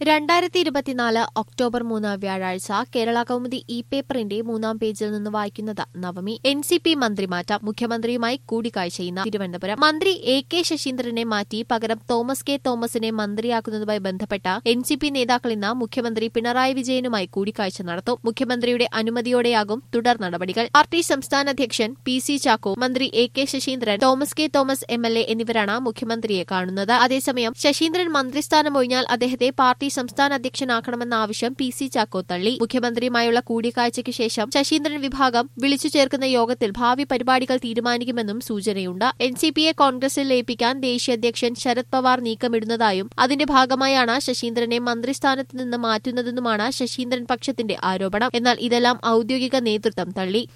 രണ്ടായിരത്തി ഇരുപത്തിനാല് ഒക്ടോബർ മൂന്ന് വ്യാഴാഴ്ച കേരള കൗമുദി ഇ പേപ്പറിന്റെ മൂന്നാം പേജിൽ നിന്ന് വായിക്കുന്നത് നവമി എൻ സി പി മന്ത്രിമാറ്റം മുഖ്യമന്ത്രിയുമായി കൂടിക്കാഴ്ച ഇന്ന് തിരുവനന്തപുരം മന്ത്രി എ കെ ശശീന്ദ്രനെ മാറ്റി പകരം തോമസ് കെ തോമസിനെ മന്ത്രിയാക്കുന്നതുമായി ബന്ധപ്പെട്ട എൻ സി പി നേതാക്കൾ ഇന്ന് മുഖ്യമന്ത്രി പിണറായി വിജയനുമായി കൂടിക്കാഴ്ച നടത്തും മുഖ്യമന്ത്രിയുടെ അനുമതിയോടെയാകും തുടർ നടപടികൾ പാർട്ടി സംസ്ഥാന അധ്യക്ഷൻ പി സി ചാക്കോ മന്ത്രി A K Saseendran Thomas K Thomas M L A എന്നിവരാണ് മുഖ്യമന്ത്രിയെ കാണുന്നത് അതേസമയം ശശീന്ദ്രൻ മന്ത്രിസ്ഥാനം ഒഴിഞ്ഞാൽ അദ്ദേഹത്തെ പാർട്ടി സംസ്ഥാന അധ്യക്ഷനാക്കണമെന്ന ആവശ്യം പി സി ചാക്കോ തള്ളി മുഖ്യമന്ത്രിയുമായുള്ള കൂടിക്കാഴ്ചയ്ക്ക് ശേഷം ശശീന്ദ്രൻ വിഭാഗം വിളിച്ചു ചേർക്കുന്ന യോഗത്തിൽ ഭാവി പരിപാടികൾ തീരുമാനിക്കുമെന്നും സൂചനയുണ്ട് എൻ സി പിയെ കോൺഗ്രസിൽ ലയിപ്പിക്കാൻ ദേശീയ അധ്യക്ഷൻ ശരത് പവാർ നീക്കമിടുന്നതായും അതിന്റെ ഭാഗമായാണ് ശശീന്ദ്രനെ മന്ത്രിസ്ഥാനത്ത് നിന്ന് മാറ്റുന്നതെന്നുമാണ് ശശീന്ദ്രൻ പക്ഷത്തിന്റെ ആരോപണം എന്നാൽ ഇതെല്ലാം ഔദ്യോഗിക നേതൃത്വം തള്ളി